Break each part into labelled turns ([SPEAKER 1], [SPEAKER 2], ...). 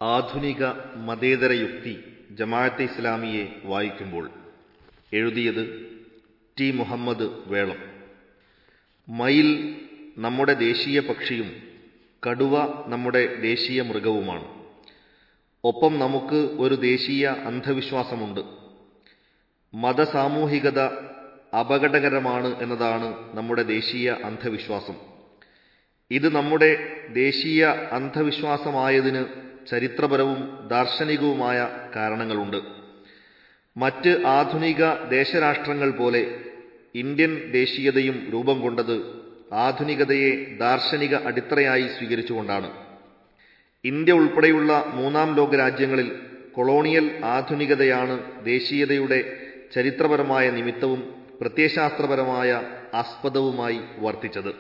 [SPEAKER 1] ആധുനിക മതേതര യുക്തി ജമാഅത്തെ ഇസ്ലാമിയെ വായിക്കുമ്പോൾ എഴുതിയത് ടി മുഹമ്മദ് വേളം മയിൽ നമ്മുടെ ദേശീയ പക്ഷിയും കടുവ നമ്മുടെ ദേശീയ മൃഗവുമാണ് ഒപ്പം നമുക്ക് ഒരു ദേശീയ അന്ധവിശ്വാസമുണ്ട് മതസാമൂഹികത അപകടകരമാണ് എന്നതാണ് നമ്മുടെ ദേശീയ അന്ധവിശ്വാസം ഇത് നമ്മുടെ ദേശീയ അന്ധവിശ്വാസമായതിന് ചരിത്രപരവും ദാർശനികവുമായ കാരണങ്ങളുണ്ട് മറ്റ് ആധുനിക ദേശരാഷ്ട്രങ്ങൾ പോലെ ഇന്ത്യൻ ദേശീയതയും രൂപം കൊണ്ടത് ആധുനികതയെ ദാർശനിക അടിത്തറയായി സ്വീകരിച്ചുകൊണ്ടാണ് ഇന്ത്യ ഉൾപ്പെടെയുള്ള മൂന്നാം ലോക രാജ്യങ്ങളിൽ കൊളോണിയൽ ആധുനികതയാണ് ദേശീയതയുടെ ചരിത്രപരമായ നിമിത്തവും പ്രത്യയശാസ്ത്രപരമായ ആസ്പദവുമായി വർത്തിച്ചത്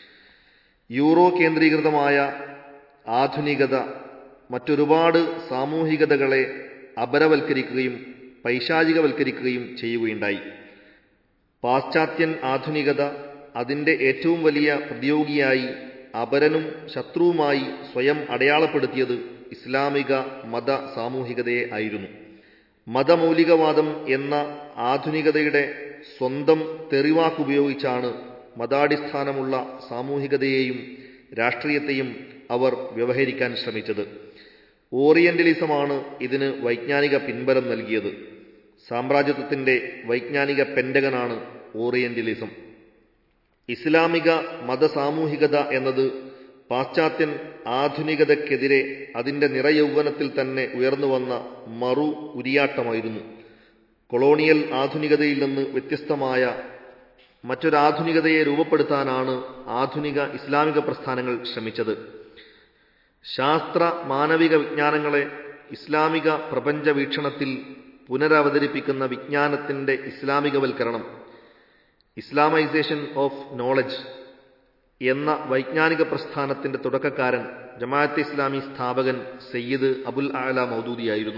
[SPEAKER 1] യൂറോ കേന്ദ്രീകൃതമായ ആധുനികത മറ്റൊരുപാട് സാമൂഹികതകളെ അപരവൽക്കരിക്കുകയും പൈശാചികവൽക്കരിക്കുകയും ചെയ്യുകയുണ്ടായി പാശ്ചാത്യൻ ആധുനികത അതിൻ്റെ ഏറ്റവും വലിയ പ്രതിയോഗിയായി അപരനും ശത്രുവുമായി സ്വയം അടയാളപ്പെടുത്തിയത് ഇസ്ലാമിക മത സാമൂഹികതയെ ആയിരുന്നു മതമൗലികവാദം എന്ന ആധുനികതയുടെ സ്വന്തം തെറിവാക്കുപയോഗിച്ചാണ് മതാടിസ്ഥാനമുള്ള സാമൂഹികതയെയും രാഷ്ട്രീയത്തെയും അവർ വ്യവഹരിക്കാൻ ശ്രമിച്ചത് ഓറിയന്റലിസമാണ് ഇതിന് വൈജ്ഞാനിക പിൻബലം നൽകിയത് സാമ്രാജ്യത്വത്തിന്റെ വൈജ്ഞാനിക പെൻഡകനാണ് ഓറിയന്റലിസം ഇസ്ലാമിക മതസാമൂഹികത എന്നത് പാശ്ചാത്യൻ ആധുനികതയ്ക്കെതിരെ അതിൻ്റെ നിറയൗവനത്തിൽ തന്നെ ഉയർന്നുവന്ന മറു ഉരിയാട്ടമായിരുന്നു കൊളോണിയൽ ആധുനികതയിൽ നിന്ന് വ്യത്യസ്തമായ മറ്റൊരാധുനികതയെ രൂപപ്പെടുത്താനാണ് ആധുനിക ഇസ്ലാമിക പ്രസ്ഥാനങ്ങൾ ശ്രമിച്ചത് ശാസ്ത്ര മാനവിക വിജ്ഞാനങ്ങളെ ഇസ്ലാമിക പ്രപഞ്ച വീക്ഷണത്തിൽ പുനരവതരിപ്പിക്കുന്ന വിജ്ഞാനത്തിൻ്റെ ഇസ്ലാമികവൽക്കരണം ഇസ്ലാമൈസേഷൻ ഓഫ് നോളജ് എന്ന വൈജ്ഞാനിക പ്രസ്ഥാനത്തിന്റെ തുടക്കക്കാരൻ ജമാഅത്തെ ഇസ്ലാമി സ്ഥാപകൻ സയ്യിദ് അബുൽ ആല മൗദൂദിയായിരുന്നു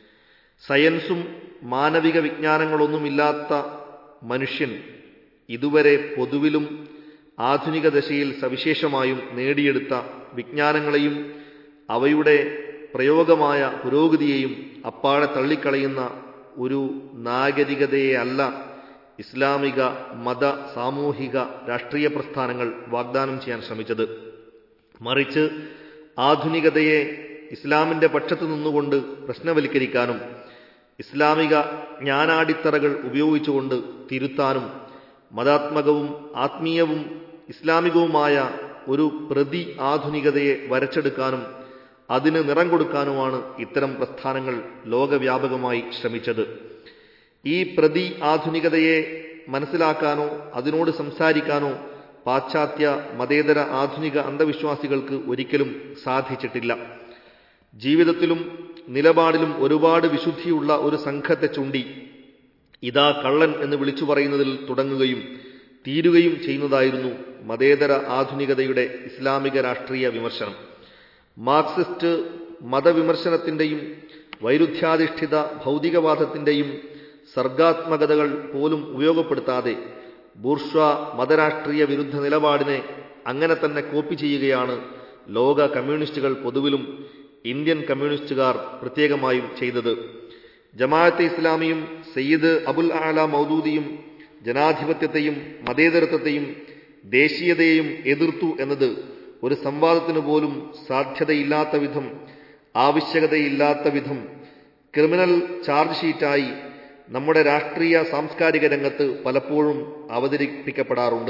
[SPEAKER 1] സയൻസും മാനവിക വിജ്ഞാനങ്ങളൊന്നുമില്ലാത്ത മനുഷ്യൻ ഇതുവരെ പൊതുവിലും ആധുനിക ദശയിൽ സവിശേഷമായും നേടിയെടുത്ത വിജ്ഞാനങ്ങളെയും അവയുടെ പ്രയോഗമായ പുരോഗതിയെയും അപ്പാടെ തള്ളിക്കളയുന്ന ഒരു നാഗരികതയെയല്ല ഇസ്ലാമിക മത സാമൂഹിക രാഷ്ട്രീയ പ്രസ്ഥാനങ്ങൾ വാഗ്ദാനം ചെയ്യാൻ ശ്രമിച്ചത് മറിച്ച് ആധുനികതയെ ഇസ്ലാമിന്റെ പക്ഷത്തു നിന്നുകൊണ്ട് പ്രശ്നവൽക്കരിക്കാനും ഇസ്ലാമിക ജ്ഞാനാടിത്തറകൾ ഉപയോഗിച്ചുകൊണ്ട് തിരുത്താനും മതാത്മകവും ആത്മീയവും ഇസ്ലാമികവുമായ ഒരു പ്രതി ആധുനികതയെ വരച്ചെടുക്കാനും അതിന് നിറം കൊടുക്കാനുമാണ് ഇത്തരം പ്രസ്ഥാനങ്ങൾ ലോകവ്യാപകമായി ശ്രമിച്ചത് ഈ പ്രതി ആധുനികതയെ മനസ്സിലാക്കാനോ അതിനോട് സംസാരിക്കാനോ പാശ്ചാത്യ മതേതര ആധുനിക അന്ധവിശ്വാസികൾക്ക് ഒരിക്കലും സാധിച്ചിട്ടില്ല ജീവിതത്തിലും നിലപാടിലും ഒരുപാട് വിശുദ്ധിയുള്ള ഒരു സംഘത്തെ ചൂണ്ടി ഇതാ കള്ളൻ എന്ന് വിളിച്ചു പറയുന്നതിൽ തുടങ്ങുകയും തീരുകയും ചെയ്യുന്നതായിരുന്നു മതേതര ആധുനികതയുടെ ഇസ്ലാമിക രാഷ്ട്രീയ വിമർശനം മാർക്സിസ്റ്റ് മതവിമർശനത്തിന്റെയും വൈരുദ്ധ്യാധിഷ്ഠിത ഭൗതികവാദത്തിന്റെയും സർഗാത്മകതകൾ പോലും ഉപയോഗപ്പെടുത്താതെ ബൂർഷ്വ മതരാഷ്ട്രീയ വിരുദ്ധ നിലപാടിനെ അങ്ങനെ തന്നെ കോപ്പി ചെയ്യുകയാണ് ലോക കമ്മ്യൂണിസ്റ്റുകൾ പൊതുവിലും ഇന്ത്യൻ കമ്മ്യൂണിസ്റ്റുകാർ പ്രത്യേകമായും ചെയ്തത് ജമാഅത്തെ ഇസ്ലാമിയും സയ്യിദ് അബുൽ ആല മൗദൂദിയും ജനാധിപത്യത്തെയും മതേതരത്വത്തെയും ദേശീയതയെയും എതിർത്തു എന്നത് ഒരു സംവാദത്തിനു പോലും സാധ്യതയില്ലാത്ത വിധം ആവശ്യകതയില്ലാത്ത വിധം ക്രിമിനൽ ചാർജ് ഷീറ്റായി നമ്മുടെ രാഷ്ട്രീയ സാംസ്കാരിക രംഗത്ത് പലപ്പോഴും അവതരിപ്പിക്കപ്പെടാറുണ്ട്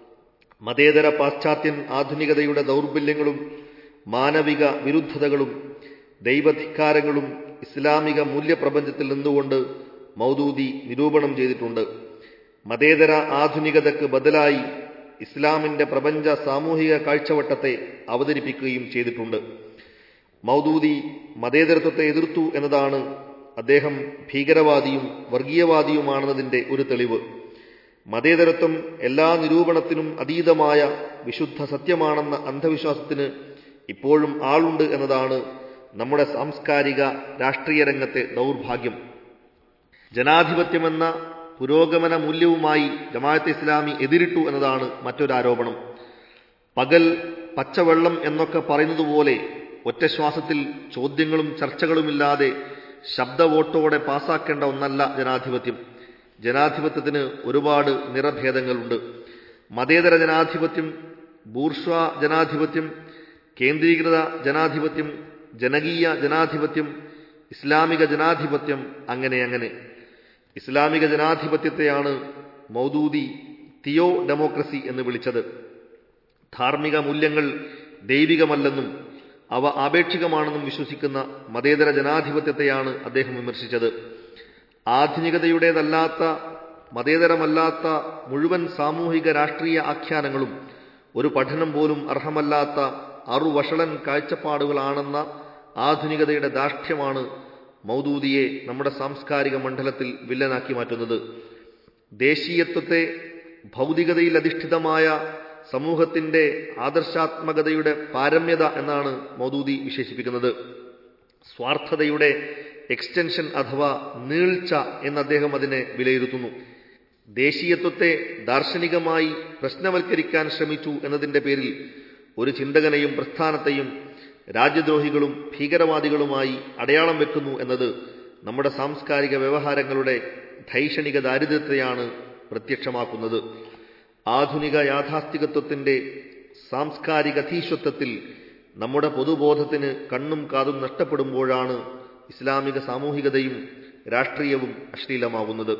[SPEAKER 1] മതേതര പാശ്ചാത്യൻ ആധുനികതയുടെ ദൗർബല്യങ്ങളും മാനവിക വിരുദ്ധതകളും ദൈവധിക്കാരങ്ങളും ഇസ്ലാമിക മൂല്യപ്രപഞ്ചത്തിൽ നിന്നുകൊണ്ട് മൗദൂദി നിരൂപണം ചെയ്തിട്ടുണ്ട് മതേതര ആധുനികതയ്ക്ക് ബദലായി ഇസ്ലാമിന്റെ പ്രപഞ്ച സാമൂഹിക കാഴ്ചവട്ടത്തെ അവതരിപ്പിക്കുകയും ചെയ്തിട്ടുണ്ട് മൗദൂദി മതേതരത്വത്തെ എതിർത്തു എന്നതാണ് അദ്ദേഹം ഭീകരവാദിയും വർഗീയവാദിയുമാണെന്നതിന്റെ ഒരു തെളിവ് മതേതരത്വം എല്ലാ നിരൂപണത്തിനും അതീതമായ വിശുദ്ധ സത്യമാണെന്ന അന്ധവിശ്വാസത്തിന് ഇപ്പോഴും ആളുണ്ട് എന്നതാണ് നമ്മുടെ സാംസ്കാരിക രാഷ്ട്രീയ രംഗത്തെ ദൗർഭാഗ്യം ജനാധിപത്യമെന്ന പുരോഗമന മൂല്യവുമായി ജമാഅത്തെ ഇസ്ലാമി എതിരിട്ടു എന്നതാണ് മറ്റൊരാരോപണം പകൽ പച്ചവെള്ളം എന്നൊക്കെ പറയുന്നതുപോലെ ഒറ്റശ്വാസത്തിൽ ചോദ്യങ്ങളും ചർച്ചകളുമില്ലാതെ ശബ്ദവോട്ടോടെ പാസാക്കേണ്ട ഒന്നല്ല ജനാധിപത്യം ജനാധിപത്യത്തിന് ഒരുപാട് നിറഭേദങ്ങളുണ്ട് മതേതര ജനാധിപത്യം ബൂർഷ്വാ ജനാധിപത്യം കേന്ദ്രീകൃത ജനാധിപത്യം ജനകീയ ജനാധിപത്യം ഇസ്ലാമിക ജനാധിപത്യം അങ്ങനെ അങ്ങനെ ഇസ്ലാമിക ജനാധിപത്യത്തെയാണ് മൗദൂദി തിയോ ഡെമോക്രസി എന്ന് വിളിച്ചത് ധാർമ്മിക മൂല്യങ്ങൾ ദൈവികമല്ലെന്നും അവ ആപേക്ഷികമാണെന്നും വിശ്വസിക്കുന്ന മതേതര ജനാധിപത്യത്തെയാണ് അദ്ദേഹം വിമർശിച്ചത് ആധുനികതയുടേതല്ലാത്ത മതേതരമല്ലാത്ത മുഴുവൻ സാമൂഹിക രാഷ്ട്രീയ ആഖ്യാനങ്ങളും ഒരു പഠനം പോലും അർഹമല്ലാത്ത അറുവഷളൻ കാഴ്ചപ്പാടുകളാണെന്ന ആധുനികതയുടെ ദാർഢ്യമാണ് മൗദൂദിയെ നമ്മുടെ സാംസ്കാരിക മണ്ഡലത്തിൽ വില്ലനാക്കി മാറ്റുന്നത് ദേശീയത്വത്തെ ഭൗതികതയിൽ അധിഷ്ഠിതമായ സമൂഹത്തിന്റെ ആദർശാത്മകതയുടെ പാരമ്യത എന്നാണ് മൗദൂദി വിശേഷിപ്പിക്കുന്നത് സ്വാർത്ഥതയുടെ എക്സ്റ്റൻഷൻ അഥവാ നീൾച്ച എന്ന് അദ്ദേഹം അതിനെ വിലയിരുത്തുന്നു ദേശീയത്വത്തെ ദാർശനികമായി പ്രശ്നവൽക്കരിക്കാൻ ശ്രമിച്ചു എന്നതിന്റെ പേരിൽ ഒരു ചിന്തകനെയും പ്രസ്ഥാനത്തെയും രാജ്യദ്രോഹികളും ഭീകരവാദികളുമായി അടയാളം വെക്കുന്നു എന്നത് നമ്മുടെ സാംസ്കാരിക വ്യവഹാരങ്ങളുടെ ധൈഷണിക ദാരിദ്ര്യത്തെയാണ് പ്രത്യക്ഷമാക്കുന്നത് ആധുനിക യാഥാസ്ഥികത്വത്തിന്റെ സാംസ്കാരിക അധീശ്വത്വത്തിൽ നമ്മുടെ പൊതുബോധത്തിന് കണ്ണും കാതും നഷ്ടപ്പെടുമ്പോഴാണ് ഇസ്ലാമിക സാമൂഹികതയും രാഷ്ട്രീയവും അശ്ലീലമാവുന്നത്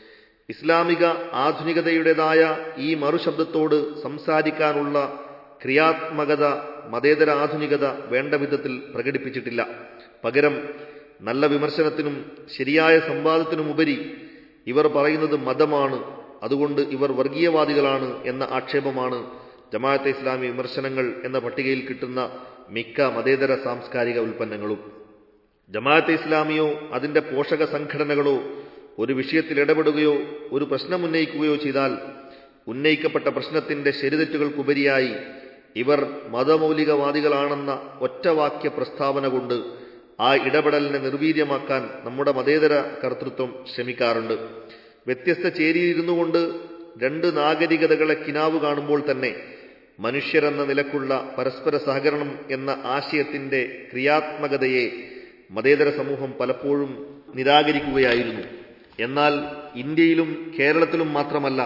[SPEAKER 1] ഇസ്ലാമിക ആധുനികതയുടേതായ ഈ മറുശബ്ദത്തോട് സംസാരിക്കാനുള്ള ക്രിയാത്മകത മതേതര ആധുനികത വേണ്ട വിധത്തിൽ പ്രകടിപ്പിച്ചിട്ടില്ല പകരം നല്ല വിമർശനത്തിനും ശരിയായ സംവാദത്തിനുമുപരി ഇവർ പറയുന്നത് മതമാണ് അതുകൊണ്ട് ഇവർ വർഗീയവാദികളാണ് എന്ന ആക്ഷേപമാണ് ജമാഅത്തെ ഇസ്ലാമി വിമർശനങ്ങൾ എന്ന പട്ടികയിൽ കിട്ടുന്ന മിക്ക മതേതര സാംസ്കാരിക ഉൽപ്പന്നങ്ങളും ജമാഅത്തെ ഇസ്ലാമിയോ അതിന്റെ പോഷക സംഘടനകളോ ഒരു വിഷയത്തിൽ ഇടപെടുകയോ ഒരു പ്രശ്നം ഉന്നയിക്കുകയോ ചെയ്താൽ ഉന്നയിക്കപ്പെട്ട പ്രശ്നത്തിന്റെ ശരിതെറ്റുകൾക്കുപരിയായി ഇവർ മതമൗലികവാദികളാണെന്ന ഒറ്റവാക്യ പ്രസ്താവന കൊണ്ട് ആ ഇടപെടലിനെ നിർവീര്യമാക്കാൻ നമ്മുടെ മതേതര കർത്തൃത്വം ശ്രമിക്കാറുണ്ട് വ്യത്യസ്ത ചേരിയിരുന്നു കൊണ്ട് രണ്ട് നാഗരികതകളെ കിനാവ് കാണുമ്പോൾ തന്നെ മനുഷ്യരെന്ന നിലക്കുള്ള പരസ്പര സഹകരണം എന്ന ആശയത്തിന്റെ ക്രിയാത്മകതയെ മതേതര സമൂഹം പലപ്പോഴും നിരാകരിക്കുകയായിരുന്നു എന്നാൽ ഇന്ത്യയിലും കേരളത്തിലും മാത്രമല്ല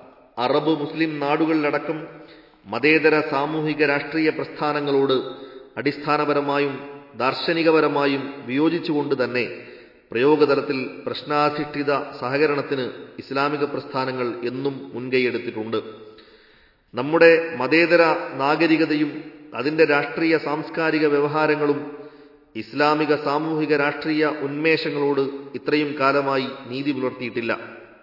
[SPEAKER 1] അറബ് മുസ്ലിം നാടുകളിലടക്കം മതേതര സാമൂഹിക രാഷ്ട്രീയ പ്രസ്ഥാനങ്ങളോട് അടിസ്ഥാനപരമായും ദാർശനികപരമായും വിയോജിച്ചുകൊണ്ട് തന്നെ പ്രയോഗതലത്തിൽ പ്രശ്നാധിഷ്ഠിത സഹകരണത്തിന് ഇസ്ലാമിക പ്രസ്ഥാനങ്ങൾ എന്നും മുൻകൈയെടുത്തിട്ടുണ്ട് നമ്മുടെ മതേതര നാഗരികതയും അതിന്റെ രാഷ്ട്രീയ സാംസ്കാരിക വ്യവഹാരങ്ങളും ഇസ്ലാമിക സാമൂഹിക രാഷ്ട്രീയ ഉന്മേഷങ്ങളോട് ഇത്രയും കാലമായി നീതി പുലർത്തിയിട്ടില്ല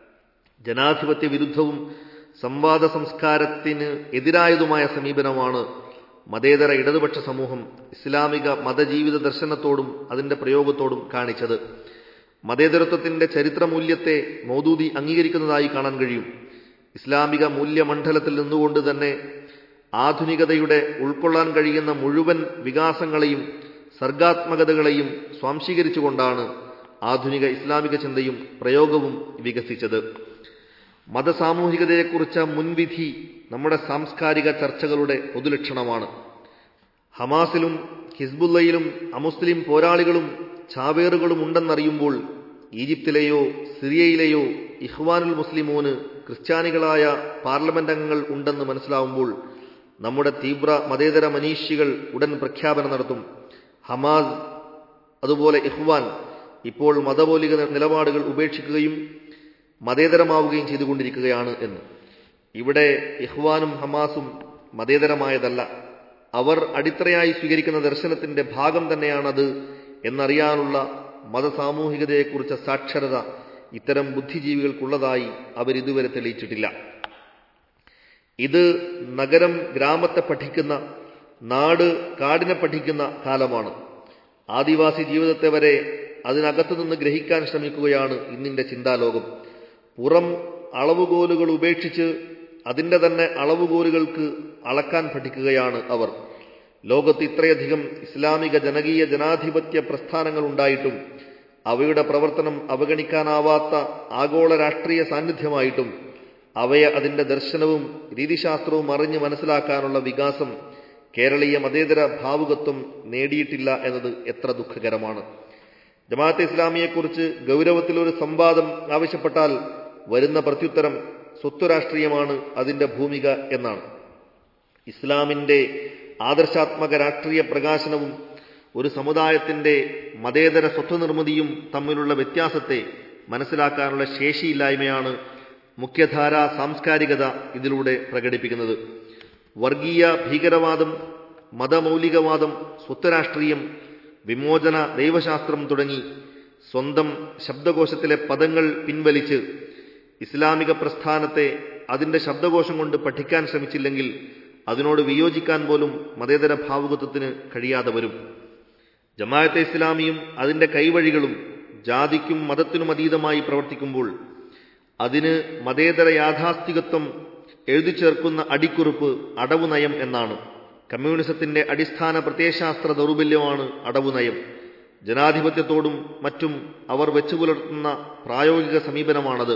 [SPEAKER 1] ജനാധിപത്യ വിരുദ്ധവും സംവാദ സംസ്കാരത്തിന് എതിരായതുമായ സമീപനമാണ് മതേതര ഇടതുപക്ഷ സമൂഹം ഇസ്ലാമിക മതജീവിത ദർശനത്തോടും അതിന്റെ പ്രയോഗത്തോടും കാണിച്ചത് മതേതരത്വത്തിന്റെ ചരിത്രമൂല്യത്തെ മൗദൂദി അംഗീകരിക്കുന്നതായി കാണാൻ കഴിയും ഇസ്ലാമിക മൂല്യമണ്ഡലത്തിൽ നിന്നുകൊണ്ട് തന്നെ ആധുനികതയുടെ ഉൾക്കൊള്ളാൻ കഴിയുന്ന മുഴുവൻ വികാസങ്ങളെയും സർഗാത്മകതകളെയും സ്വാംശീകരിച്ചുകൊണ്ടാണ് ആധുനിക ഇസ്ലാമിക ചിന്തയും പ്രയോഗവും വികസിച്ചത് മതസാമൂഹികതയെക്കുറിച്ച മുൻവിധി നമ്മുടെ സാംസ്കാരിക ചർച്ചകളുടെ പൊതുലക്ഷണമാണ് ഹമാസിലും ഹിസ്ബുല്ലയിലും അമുസ്ലിം പോരാളികളും ചാവേറുകളും ഉണ്ടെന്നറിയുമ്പോൾ ഈജിപ്തിലെയോ സിറിയയിലെയോ ഇഹ്വാനുൽ മുസ്ലിമോന് ക്രിസ്ത്യാനികളായ പാർലമെന്റ് അംഗങ്ങൾ ഉണ്ടെന്ന് മനസ്സിലാവുമ്പോൾ നമ്മുടെ തീവ്ര മതേതര മനീഷികൾ ഉടൻ പ്രഖ്യാപനം നടത്തും ഹമാസ് അതുപോലെ ഇഹ്വാൻ ഇപ്പോൾ മതമൗലിക നിലപാടുകൾ ഉപേക്ഷിക്കുകയും മതേതരമാവുകയും ചെയ്തുകൊണ്ടിരിക്കുകയാണ് എന്ന് ഇവിടെ ഇഹ്വാനും ഹമാസും മതേതരമായതല്ല അവർ അടിത്തറയായി സ്വീകരിക്കുന്ന ദർശനത്തിന്റെ ഭാഗം തന്നെയാണത് എന്നറിയാനുള്ള മതസാമൂഹികതയെക്കുറിച്ച സാക്ഷരത ഇത്തരം ബുദ്ധിജീവികൾക്കുള്ളതായി അവരിതുവരെ തെളിയിച്ചിട്ടില്ല ഇത് നഗരം ഗ്രാമത്തെ പഠിക്കുന്ന നാട് കാടിനെ പഠിക്കുന്ന കാലമാണ് ആദിവാസി ജീവിതത്തെ വരെ അതിനകത്തുനിന്ന് ഗ്രഹിക്കാൻ ശ്രമിക്കുകയാണ് ഇന്നിന്റെ ചിന്താലോകം പുറം അളവുകോലുകൾ ഉപേക്ഷിച്ച് അതിന്റെ തന്നെ അളവുകോലുകൾക്ക് അളക്കാൻ പഠിക്കുകയാണ് അവർ ലോകത്ത് ഇത്രയധികം ഇസ്ലാമിക ജനകീയ ജനാധിപത്യ പ്രസ്ഥാനങ്ങൾ ഉണ്ടായിട്ടും അവയുടെ പ്രവർത്തനം അവഗണിക്കാനാവാത്ത ആഗോള രാഷ്ട്രീയ സാന്നിധ്യമായിട്ടും അവയെ അതിന്റെ ദർശനവും രീതിശാസ്ത്രവും അറിഞ്ഞ് മനസ്സിലാക്കാനുള്ള വികാസം കേരളീയ മതേതര ഭാവുകത്വം നേടിയിട്ടില്ല എന്നത് എത്ര ദുഃഖകരമാണ് ജമാഅത്തെ ഇസ്ലാമിയെക്കുറിച്ച് ഗൗരവത്തിൽ ഒരു സംവാദം ആവശ്യപ്പെട്ടാൽ വരുന്ന പ്രത്യുത്തരം സ്വത്വരാഷ്ട്രീയമാണ് അതിന്റെ ഭൂമിക എന്നാണ് ഇസ്ലാമിന്റെ ആദർശാത്മക രാഷ്ട്രീയ പ്രകാശനവും ഒരു സമുദായത്തിന്റെ മതേതര സ്വത്വനിർമ്മിതിയും തമ്മിലുള്ള വ്യത്യാസത്തെ മനസ്സിലാക്കാനുള്ള ശേഷിയില്ലായ്മയാണ് മുഖ്യധാര സാംസ്കാരികത ഇതിലൂടെ പ്രകടിപ്പിക്കുന്നത് വർഗീയ ഭീകരവാദം മതമൗലികവാദം സ്വത്വരാഷ്ട്രീയം വിമോചന ദൈവശാസ്ത്രം തുടങ്ങി സ്വന്തം ശബ്ദകോശത്തിലെ പദങ്ങൾ പിൻവലിച്ച് ഇസ്ലാമിക പ്രസ്ഥാനത്തെ അതിന്റെ ശബ്ദകോശം കൊണ്ട് പഠിക്കാൻ ശ്രമിച്ചില്ലെങ്കിൽ അതിനോട് വിയോജിക്കാൻ പോലും മതേതര ഭാവുകത്വത്തിന് കഴിയാതെ വരും ജമാഅത്തെ ഇസ്ലാമിയും അതിന്റെ കൈവഴികളും ജാതിക്കും മതത്തിനും അതീതമായി പ്രവർത്തിക്കുമ്പോൾ അതിന് മതേതര യാഥാസ്ഥികത്വം എഴുതി ചേർക്കുന്ന അടിക്കുറിപ്പ് അടവു നയം എന്നാണ് കമ്മ്യൂണിസത്തിന്റെ അടിസ്ഥാന പ്രത്യയശാസ്ത്ര ദൗർബല്യമാണ് അടവു നയം ജനാധിപത്യത്തോടും മറ്റും അവർ വെച്ചുപുലർത്തുന്ന പ്രായോഗിക സമീപനമാണത്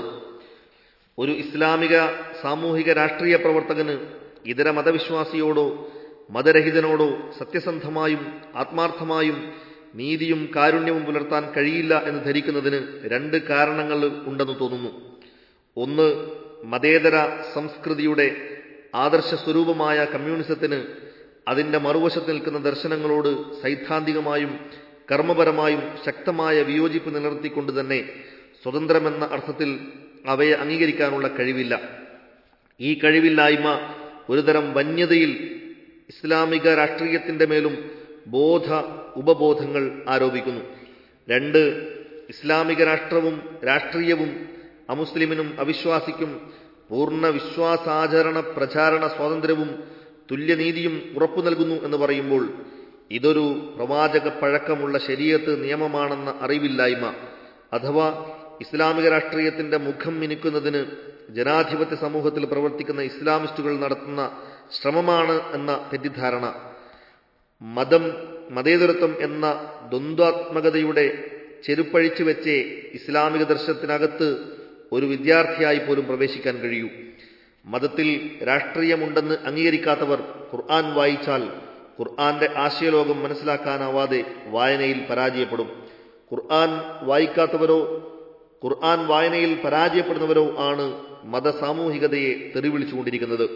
[SPEAKER 1] ഒരു ഇസ്ലാമിക സാമൂഹിക രാഷ്ട്രീയ പ്രവർത്തകന് ഇതര മതവിശ്വാസിയോടോ മതരഹിതനോടോ സത്യസന്ധമായും ആത്മാർത്ഥമായും നീതിയും കാരുണ്യവും പുലർത്താൻ കഴിയില്ല എന്ന് ധരിക്കുന്നതിന് രണ്ട് കാരണങ്ങൾ ഉണ്ടെന്ന് തോന്നുന്നു ഒന്ന് മതേതര സംസ്കൃതിയുടെ ആദർശ സ്വരൂപമായ കമ്മ്യൂണിസത്തിന് അതിന്റെ മറുവശത്ത് നിൽക്കുന്ന ദർശനങ്ങളോട് സൈദ്ധാന്തികമായും കർമ്മപരമായും ശക്തമായ വിയോജിപ്പ് നിലനിർത്തിക്കൊണ്ട് തന്നെ സ്വതന്ത്രമെന്ന അർത്ഥത്തിൽ അവയെ അംഗീകരിക്കാനുള്ള കഴിവില്ല ഈ കഴിവില്ലായ്മ ഒരുതരം വന്യതയിൽ ഇസ്ലാമിക രാഷ്ട്രീയത്തിന്റെ മേലും ബോധ ഉപബോധങ്ങൾ ആരോപിക്കുന്നു രണ്ട് ഇസ്ലാമിക രാഷ്ട്രവും രാഷ്ട്രീയവും അമുസ്ലിമിനും അവിശ്വാസിക്കും പൂർണ്ണ വിശ്വാസാചരണ പ്രചാരണ സ്വാതന്ത്ര്യവും തുല്യനീതിയും ഉറപ്പു നൽകുന്നു എന്ന് പറയുമ്പോൾ ഇതൊരു പ്രവാചക പഴക്കമുള്ള ശരീരത്ത് നിയമമാണെന്ന അറിവില്ലായ്മ അഥവാ ഇസ്ലാമിക രാഷ്ട്രീയത്തിന്റെ മുഖം മിനുക്കുന്നതിന് ജനാധിപത്യ സമൂഹത്തിൽ പ്രവർത്തിക്കുന്ന ഇസ്ലാമിസ്റ്റുകൾ നടത്തുന്ന ശ്രമമാണ് എന്ന തെറ്റിദ്ധാരണ മതം മതേതരത്വം എന്ന ദ്വന്ദ്വാത്മകതയുടെ ചെരുപ്പഴിച്ചു വെച്ചേ ഇസ്ലാമിക ദർശനത്തിനകത്ത് ഒരു വിദ്യാർത്ഥിയായി പോലും പ്രവേശിക്കാൻ കഴിയൂ മതത്തിൽ രാഷ്ട്രീയമുണ്ടെന്ന് അംഗീകരിക്കാത്തവർ ഖുർആൻ വായിച്ചാൽ ഖുർആന്റെ ആശയലോകം മനസ്സിലാക്കാനാവാതെ വായനയിൽ പരാജയപ്പെടും ഖുർആൻ വായിക്കാത്തവരോ ഖുർആൻ വായനയിൽ പരാജയപ്പെടുന്നവരോ ആണ് മതസാമൂഹികതയെ തെറിവിളിച്ചുകൊണ്ടിരിക്കുന്നത്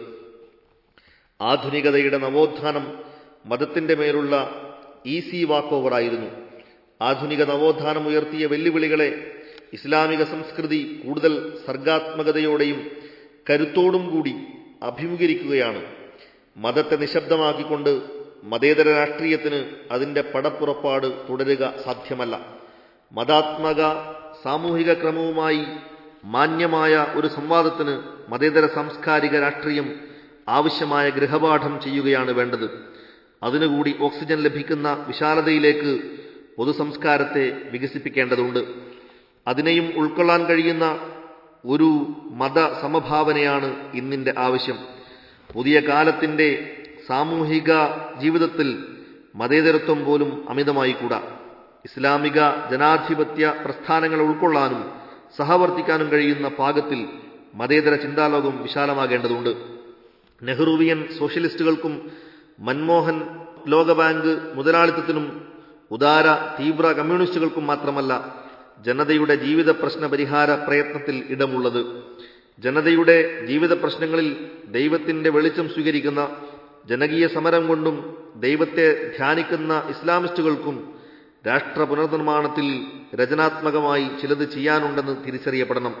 [SPEAKER 1] ആധുനികതയുടെ നവോത്ഥാനം മതത്തിന്റെ മേലുള്ള ഈസി വാക്ക് ഓവറായിരുന്നു ആധുനിക നവോത്ഥാനം ഉയർത്തിയ വെല്ലുവിളികളെ ഇസ്ലാമിക സംസ്കൃതി കൂടുതൽ സർഗാത്മകതയോടെയും കരുത്തോടും കൂടി അഭിമുഖീകരിക്കുകയാണ് മതത്തെ നിശബ്ദമാക്കിക്കൊണ്ട് മതേതര രാഷ്ട്രീയത്തിന് അതിന്റെ പടപ്പുറപ്പാട് തുടരുക സാധ്യമല്ല മതാത്മക സാമൂഹിക ക്രമവുമായി മാന്യമായ ഒരു സംവാദത്തിന് മതേതര സാംസ്കാരിക രാഷ്ട്രീയം ആവശ്യമായ ഗൃഹപാഠം ചെയ്യുകയാണ് വേണ്ടത് അതിനുകൂടി ഓക്സിജൻ ലഭിക്കുന്ന വിശാലതയിലേക്ക് പൊതുസംസ്കാരത്തെ വികസിപ്പിക്കേണ്ടതുണ്ട് അതിനെയും ഉൾക്കൊള്ളാൻ കഴിയുന്ന ഒരു മത സമഭാവനയാണ് ഇന്നിന്റെ ആവശ്യം പുതിയ കാലത്തിന്റെ സാമൂഹിക ജീവിതത്തിൽ മതേതരത്വം പോലും അമിതമായി കൂടാ ഇസ്ലാമിക ജനാധിപത്യ പ്രസ്ഥാനങ്ങളെ ഉൾക്കൊള്ളാനും സഹവർത്തിക്കാനും കഴിയുന്ന പാകത്തിൽ മതേതര ചിന്താലോകം വിശാലമാകേണ്ടതുണ്ട് നെഹ്റുവിയൻ സോഷ്യലിസ്റ്റുകൾക്കും മൻമോഹൻ ലോകബാങ്ക് മുതലാളിത്തത്തിനും ഉദാര തീവ്ര കമ്മ്യൂണിസ്റ്റുകൾക്കും മാത്രമല്ല ജനതയുടെ ജീവിത പ്രശ്ന പരിഹാര പ്രയത്നത്തിൽ ഇടമുള്ളത് ജനതയുടെ ജീവിത പ്രശ്നങ്ങളിൽ ദൈവത്തിന്റെ വെളിച്ചം സ്വീകരിക്കുന്ന ജനകീയ സമരം കൊണ്ടും ദൈവത്തെ ധ്യാനിക്കുന്ന ഇസ്ലാമിസ്റ്റുകൾക്കും രാഷ്ട്ര പുനർനിർമ്മാണത്തിൽ രചനാത്മകമായി ചിലത് ചെയ്യാനുണ്ടെന്ന് തിരിച്ചറിയപ്പെടണം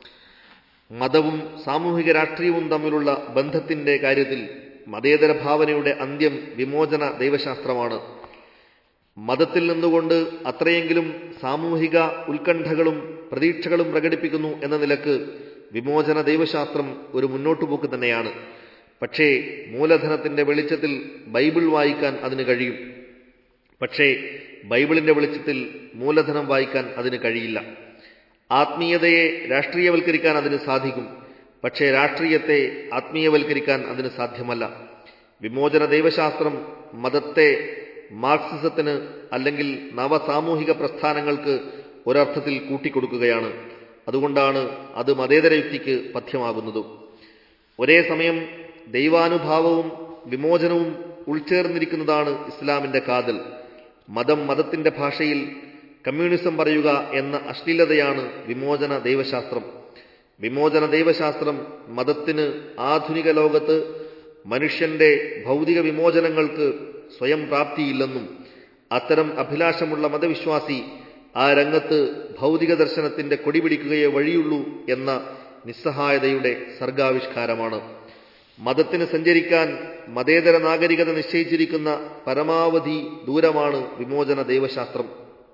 [SPEAKER 1] മതവും സാമൂഹിക രാഷ്ട്രീയവും തമ്മിലുള്ള ബന്ധത്തിന്റെ കാര്യത്തിൽ മതേതര ഭാവനയുടെ അന്ത്യം വിമോചന ദൈവശാസ്ത്രമാണ് മതത്തിൽ നിന്നുകൊണ്ട് അത്രയെങ്കിലും സാമൂഹിക ഉത്കണ്ഠകളും പ്രതീക്ഷകളും പ്രകടിപ്പിക്കുന്നു എന്ന നിലക്ക് വിമോചന ദൈവശാസ്ത്രം ഒരു മുന്നോട്ടുപോക്ക് തന്നെയാണ് പക്ഷേ മൂലധനത്തിന്റെ വെളിച്ചത്തിൽ ബൈബിൾ വായിക്കാൻ അതിന് കഴിയും പക്ഷേ ബൈബിളിന്റെ വെളിച്ചത്തിൽ മൂലധനം വായിക്കാൻ അതിന് കഴിയില്ല ആത്മീയതയെ രാഷ്ട്രീയവൽക്കരിക്കാൻ അതിന് സാധിക്കും പക്ഷേ രാഷ്ട്രീയത്തെ ആത്മീയവൽക്കരിക്കാൻ അതിന് സാധ്യമല്ല വിമോചന ദൈവശാസ്ത്രം മതത്തെ മാർക്സിസത്തിന് അല്ലെങ്കിൽ നവസാമൂഹിക പ്രസ്ഥാനങ്ങൾക്ക് ഒരർത്ഥത്തിൽ കൂട്ടിക്കൊടുക്കുകയാണ് അതുകൊണ്ടാണ് അത് മതേതര യുക്തിക്ക് പഥ്യമാകുന്നത് ഒരേ സമയം ദൈവാനുഭാവവും വിമോചനവും ഉൾച്ചേർന്നിരിക്കുന്നതാണ് ഇസ്ലാമിന്റെ കാതൽ മതം മതത്തിന്റെ ഭാഷയിൽ കമ്മ്യൂണിസം പറയുക എന്ന അശ്ലീലതയാണ് വിമോചന ദൈവശാസ്ത്രം വിമോചന ദൈവശാസ്ത്രം മതത്തിന് ആധുനിക ലോകത്ത് മനുഷ്യന്റെ ഭൗതിക വിമോചനങ്ങൾക്ക് സ്വയം പ്രാപ്തിയില്ലെന്നും അത്തരം അഭിലാഷമുള്ള മതവിശ്വാസി ആ രംഗത്ത് ഭൗതിക ദർശനത്തിന്റെ കൊടിപിടിക്കുകയേ വഴിയുള്ളൂ എന്ന നിസ്സഹായതയുടെ സർഗാവിഷ്കാരമാണ് മതത്തിന് സഞ്ചരിക്കാൻ മതേതര നാഗരികത നിശ്ചയിച്ചിരിക്കുന്ന പരമാവധി ദൂരമാണ് വിമോചന ദൈവശാസ്ത്രം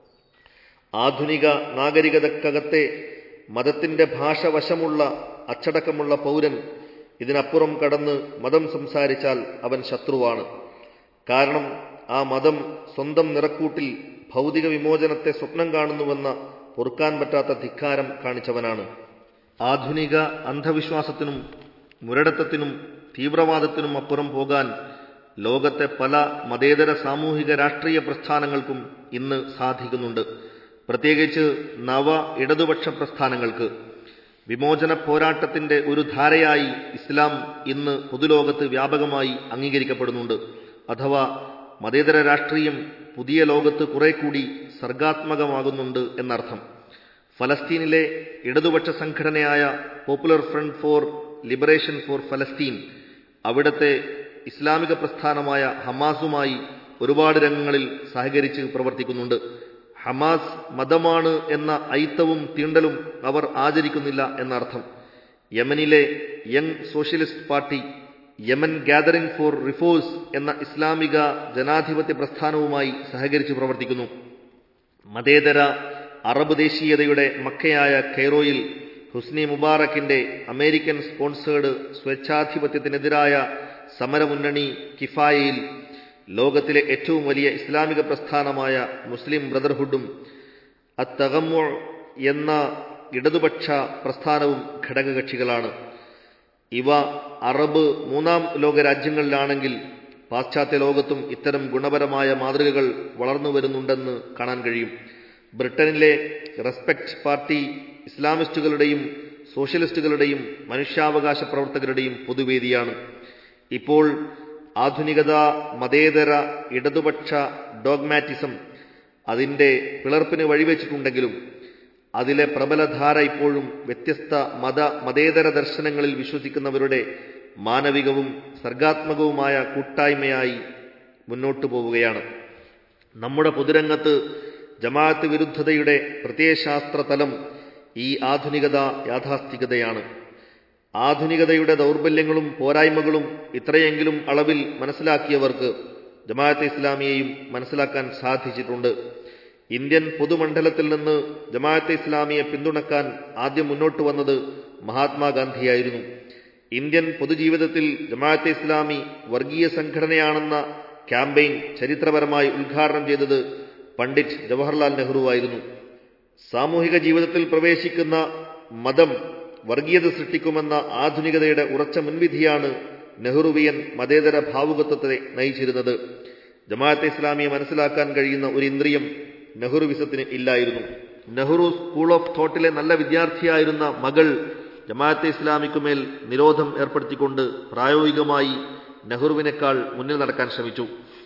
[SPEAKER 1] ആധുനിക നാഗരികതക്കകത്തെ മതത്തിന്റെ ഭാഷ വശമുള്ള അച്ചടക്കമുള്ള പൗരൻ ഇതിനപ്പുറം കടന്ന് മതം സംസാരിച്ചാൽ അവൻ ശത്രുവാണ് കാരണം ആ മതം സ്വന്തം നിറക്കൂട്ടിൽ ഭൗതിക വിമോചനത്തെ സ്വപ്നം കാണുന്നുവെന്ന പൊറുക്കാൻ പറ്റാത്ത ധിക്കാരം കാണിച്ചവനാണ് ആധുനിക അന്ധവിശ്വാസത്തിനും മുരടത്തത്തിനും തീവ്രവാദത്തിനും അപ്പുറം പോകാൻ ലോകത്തെ പല മതേതര സാമൂഹിക രാഷ്ട്രീയ പ്രസ്ഥാനങ്ങൾക്കും ഇന്ന് സാധിക്കുന്നുണ്ട് പ്രത്യേകിച്ച് നവ ഇടതുപക്ഷ പ്രസ്ഥാനങ്ങൾക്ക് വിമോചന പോരാട്ടത്തിന്റെ ഒരു ധാരയായി ഇസ്ലാം ഇന്ന് പൊതുലോകത്ത് വ്യാപകമായി അംഗീകരിക്കപ്പെടുന്നുണ്ട് അഥവാ മതേതര രാഷ്ട്രീയം പുതിയ ലോകത്ത് കുറെ കൂടി സർഗാത്മകമാകുന്നുണ്ട് എന്നർത്ഥം ഫലസ്തീനിലെ ഇടതുപക്ഷ സംഘടനയായ popular front for liberation for ഫലസ്തീൻ അവിടത്തെ ഇസ്ലാമിക പ്രസ്ഥാനമായ ഹമാസുമായി ഒരുപാട് രംഗങ്ങളിൽ സഹകരിച്ച് പ്രവർത്തിക്കുന്നുണ്ട് ഹമാസ് മതമാണ് എന്ന ഐത്തവും തീണ്ടലും അവർ ആചരിക്കുന്നില്ല എന്നർത്ഥം യമനിലെ young socialist party Yemen gathering for reform എന്ന ഇസ്ലാമിക ജനാധിപത്യ പ്രസ്ഥാനവുമായി സഹകരിച്ച് പ്രവർത്തിക്കുന്നു മതേതര അറബ് ദേശീയതയുടെ മക്കയായ കെയ്റോയിൽ ഹുസ്നി മുബാറക്കിന്റെ അമേരിക്കൻ സ്പോൺസേഡ് സ്വേച്ഛാധിപത്യത്തിനെതിരായ സമരമുന്നണി കിഫായയിൽ ലോകത്തിലെ ഏറ്റവും വലിയ ഇസ്ലാമിക പ്രസ്ഥാനമായ മുസ്ലിം ബ്രദർഹുഡും അത്തഗമ്മു എന്ന ഇടതുപക്ഷ പ്രസ്ഥാനവും ഘടകകക്ഷികളാണ് ഇവ അറബ് മൂന്നാം ലോക രാജ്യങ്ങളിലാണെങ്കിൽ പാശ്ചാത്യ ലോകത്തും ഇത്തരം ഗുണപരമായ മാതൃകകൾ വളർന്നു വരുന്നുണ്ടെന്ന് കാണാൻ കഴിയും ബ്രിട്ടനിലെ റെസ്പെക്ട് പാർട്ടി ഇസ്ലാമിസ്റ്റുകളുടെയും സോഷ്യലിസ്റ്റുകളുടെയും മനുഷ്യാവകാശ പ്രവർത്തകരുടെയും പൊതുവേദിയാണ് ഇപ്പോൾ ആധുനികത മതേതര ഇടതുപക്ഷ ഡോഗ്മാറ്റിസം അതിന്റെ പിളർപ്പിന് വഴിവെച്ചിട്ടുണ്ടെങ്കിലും അതിലെ പ്രബലധാര ഇപ്പോഴും വ്യത്യസ്ത മത മതേതര ദർശനങ്ങളിൽ വിശ്വസിക്കുന്നവരുടെ മാനവികവും സർഗാത്മകവുമായ കൂട്ടായ്മയായി മുന്നോട്ടു പോവുകയാണ് നമ്മുടെ പൊതുരംഗത്ത് ജമാഅത്ത് വിരുദ്ധതയുടെ പ്രത്യയശാസ്ത്ര തലം ഈ ആധുനികത യാഥാസ്ഥികതയാണ് ആധുനികതയുടെ ദൗർബല്യങ്ങളും പോരായ്മകളും ഇത്രയെങ്കിലും അളവിൽ മനസ്സിലാക്കിയവർക്ക് ജമാഅത്തെ ഇസ്ലാമിയെയും മനസ്സിലാക്കാൻ സാധിച്ചിട്ടുണ്ട് ഇന്ത്യൻ പൊതുമണ്ഡലത്തിൽ നിന്ന് ജമാഅത്തെ ഇസ്ലാമിയെ പിന്തുണക്കാൻ ആദ്യം മുന്നോട്ട് വന്നത് മഹാത്മാഗാന്ധിയായിരുന്നു ഇന്ത്യൻ പൊതുജീവിതത്തിൽ ജമാഅത്തെ ഇസ്ലാമി വർഗീയ സംഘടനയാണെന്ന ക്യാമ്പയിൻ ചരിത്രപരമായി ഉദ്ഘാടനം ചെയ്തത് പണ്ഡിറ്റ് ജവഹർലാൽ നെഹ്റുവായിരുന്നു സാമൂഹിക ജീവിതത്തിൽ പ്രവേശിക്കുന്ന മതം വർഗീയത സൃഷ്ടിക്കുമെന്ന ആധുനികതയുടെ ഉറച്ച മുൻവിധിയാണ് നെഹ്റുവിയൻ മതേതര ഭാവുകത്വത്തെ നയിച്ചിരുന്നത് ജമാഅത്തെ ഇസ്ലാമിയെ മനസ്സിലാക്കാൻ കഴിയുന്ന ഒരു ഇന്ദ്രിയം നെഹ്റുവിസത്തിന് ഇല്ലായിരുന്നു നെഹ്റു സ്കൂൾ ഓഫ് തോട്ടിലെ നല്ല വിദ്യാർത്ഥിയായിരുന്ന മകൾ ജമാഅത്തെ ഇസ്ലാമിക്കുമേൽ നിരോധം ഏർപ്പെടുത്തിക്കൊണ്ട് പ്രായോഗികമായി നെഹ്റുവിനേക്കാൾ മുന്നിൽ നടക്കാൻ ശ്രമിച്ചു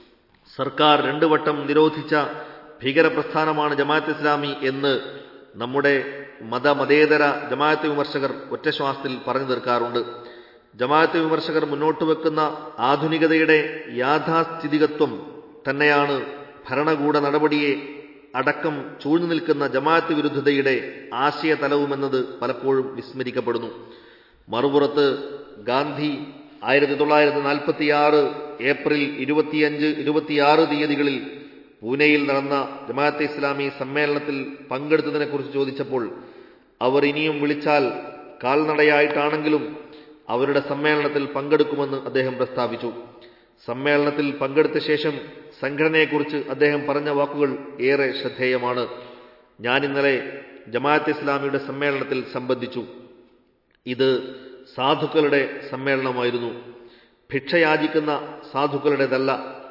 [SPEAKER 1] സർക്കാർ രണ്ടു വട്ടം നിരോധിച്ച ഭീകരപ്രസ്ഥാനമാണ് ജമാഅത്ത് ഇസ്ലാമി എന്ന് നമ്മുടെ മതമതേതര ജമാഅത്ത് വിമർശകർ ഒറ്റശ്വാസത്തിൽ പറഞ്ഞു തീർക്കാറുണ്ട് ജമാഅത്ത് വിമർശകർ മുന്നോട്ട് വെക്കുന്ന ആധുനികതയുടെ യാഥാസ്ഥിതികത്വം തന്നെയാണ് ഭരണകൂട നടപടിയെ അടക്കം ചൂഴ്ന്നു നിൽക്കുന്ന ജമാഅത്ത് വിരുദ്ധതയുടെ ആശയതലവുമെന്നത് പലപ്പോഴും വിസ്മരിക്കപ്പെടുന്നു മറുപുറത്ത് ഗാന്ധി ആയിരത്തി തൊള്ളായിരത്തി നാൽപ്പത്തിയാറ് ഏപ്രിൽ ഇരുപത്തിയഞ്ച് ഇരുപത്തിയാറ് തീയതികളിൽ പൂനെയിൽ നടന്ന ജമാഅത്തെ ഇസ്ലാമി സമ്മേളനത്തിൽ പങ്കെടുത്തതിനെക്കുറിച്ച് ചോദിച്ചപ്പോൾ അവർ ഇനിയും വിളിച്ചാൽ കാൽനടയായിട്ടാണെങ്കിലും അവരുടെ സമ്മേളനത്തിൽ പങ്കെടുക്കുമെന്ന് അദ്ദേഹം പ്രസ്താവിച്ചു സമ്മേളനത്തിൽ പങ്കെടുത്ത ശേഷം സംഘടനയെക്കുറിച്ച് അദ്ദേഹം പറഞ്ഞ വാക്കുകൾ ഏറെ ശ്രദ്ധേയമാണ് ഞാൻ ഇന്നലെ ജമാഅത്ത് ഇസ്ലാമിയുടെ സമ്മേളനത്തിൽ സംബന്ധിച്ചു ഇത് സാധുക്കളുടെ സമ്മേളനമായിരുന്നു ഭിക്ഷയാചിക്കുന്ന സാധുക്കളുടേതല്ല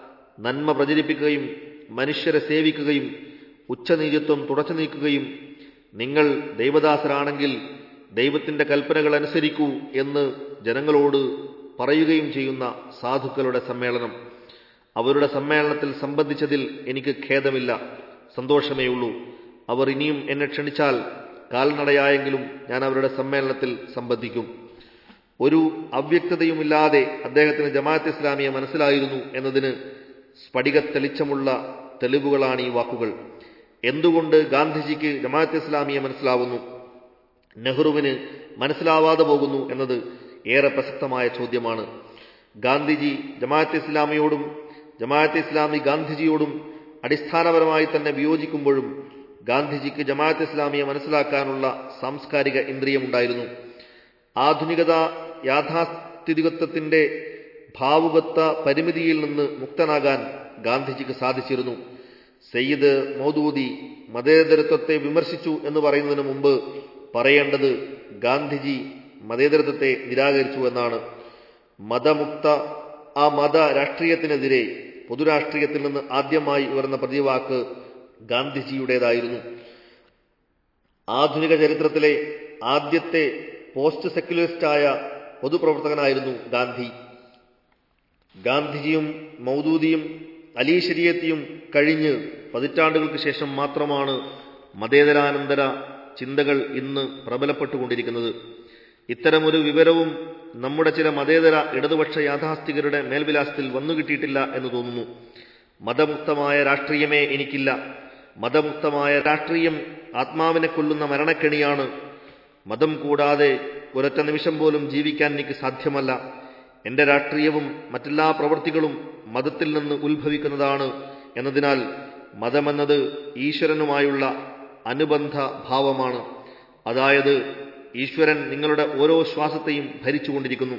[SPEAKER 1] നന്മ പ്രചരിപ്പിക്കുകയും മനുഷ്യരെ സേവിക്കുകയും ഉച്ചനീചത്വം തുടച്ചു നീക്കുകയും നിങ്ങൾ ദൈവദാസരാണെങ്കിൽ ദൈവത്തിന്റെ കൽപ്പനകൾ അനുസരിക്കൂ എന്ന് ജനങ്ങളോട് പറയുകയും ചെയ്യുന്ന സാധുക്കളുടെ സമ്മേളനം അവരുടെ സമ്മേളനത്തിൽ സംബന്ധിച്ചതിൽ എനിക്ക് ഖേദമില്ല സന്തോഷമേയുള്ളൂ അവർ ഇനിയും എന്നെ ക്ഷണിച്ചാൽ കാൽനടയായെങ്കിലും ഞാൻ അവരുടെ സമ്മേളനത്തിൽ സംബന്ധിക്കും ഒരു അവ്യക്തതയുമില്ലാതെ അദ്ദേഹത്തിന് ജമാഅത്ത് ഇസ്ലാമിയെ മനസ്സിലായിരുന്നു എന്നതിന് സ്ഫടിക തെളിച്ചമുള്ള തെളിവുകളാണ് ഈ വാക്കുകൾ എന്തുകൊണ്ട് ഗാന്ധിജിക്ക് ജമാഅത്ത് ഇസ്ലാമിയെ മനസ്സിലാവുന്നു നെഹ്റുവിന് മനസ്സിലാവാതെ പോകുന്നു എന്നത് ഏറെ പ്രസക്തമായ ചോദ്യമാണ് ഗാന്ധിജി ജമാഅത്ത് ഇസ്ലാമിയോടും ജമാഅത്ത് ഇസ്ലാമി ഗാന്ധിജിയോടും അടിസ്ഥാനപരമായി തന്നെ വിയോജിക്കുമ്പോഴും ഗാന്ധിജിക്ക് ജമാഅത്ത് ഇസ്ലാമിയെ മനസ്സിലാക്കാനുള്ള സാംസ്കാരിക ഇന്ദ്രിയമുണ്ടായിരുന്നു ആധുനികത യാഥാസ്ഥിതികത്വത്തിന്റെ ഭാവുകത്വ പരിമിതിയിൽ നിന്ന് മുക്തനാകാൻ ഗാന്ധിജിക്ക് സാധിച്ചിരുന്നു സയ്യിദ് മൗദൂദി മതേതരത്വത്തെ വിമർശിച്ചു എന്ന് പറയുന്നതിന് മുമ്പ് പറയേണ്ടത് ഗാന്ധിജി മതേതരത്വത്തെ നിരാകരിച്ചു എന്നാണ് മതമുക്ത ആ മത രാഷ്ട്രീയത്തിനെതിരെ പൊതുരാഷ്ട്രീയത്തിൽ നിന്ന് ആദ്യമായി ഉയർന്ന പ്രതിവാക്ക് ഗാന്ധിജിയുടേതായിരുന്നു ആധുനിക ചരിത്രത്തിലെ ആദ്യത്തെ പോസ്റ്റ് സെക്യുലറിസ്റ്റായ പൊതുപ്രവർത്തകനായിരുന്നു ഗാന്ധി ഗാന്ധിജിയും മൗദൂദിയും അലി ശരീയത്തിയും കഴിഞ്ഞ് പതിറ്റാണ്ടുകൾക്ക് ശേഷം മാത്രമാണ് മതേതരാനന്തര ചിന്തകൾ ഇന്ന് പ്രബലപ്പെട്ടുകൊണ്ടിരിക്കുന്നത് ഇത്തരമൊരു വിവരവും നമ്മുടെ ചില മതേതര ഇടതുപക്ഷ യാഥാസ്ഥികരുടെ മേൽവിലാസത്തിൽ വന്നുകിട്ടിയിട്ടില്ല എന്ന് തോന്നുന്നു മതമുക്തമായ രാഷ്ട്രീയമേ എനിക്കില്ല മതമുക്തമായ രാഷ്ട്രീയം ആത്മാവിനെ കൊല്ലുന്ന മരണക്കെണിയാണ് മതം കൂടാതെ ഒരൊറ്റ നിമിഷം പോലും ജീവിക്കാൻ എനിക്ക് സാധ്യമല്ല എന്റെ രാഷ്ട്രീയവും മറ്റെല്ലാ പ്രവൃത്തികളും മതത്തിൽ നിന്ന് ഉത്ഭവിക്കുന്നതാണ് എന്നതിനാൽ മതമെന്നത് ഈശ്വരനുമായുള്ള അനുബന്ധ ഭാവമാണ് അതായത് ഈശ്വരൻ നിങ്ങളുടെ ഓരോ ശ്വാസത്തെയും ഭരിച്ചുകൊണ്ടിരിക്കുന്നു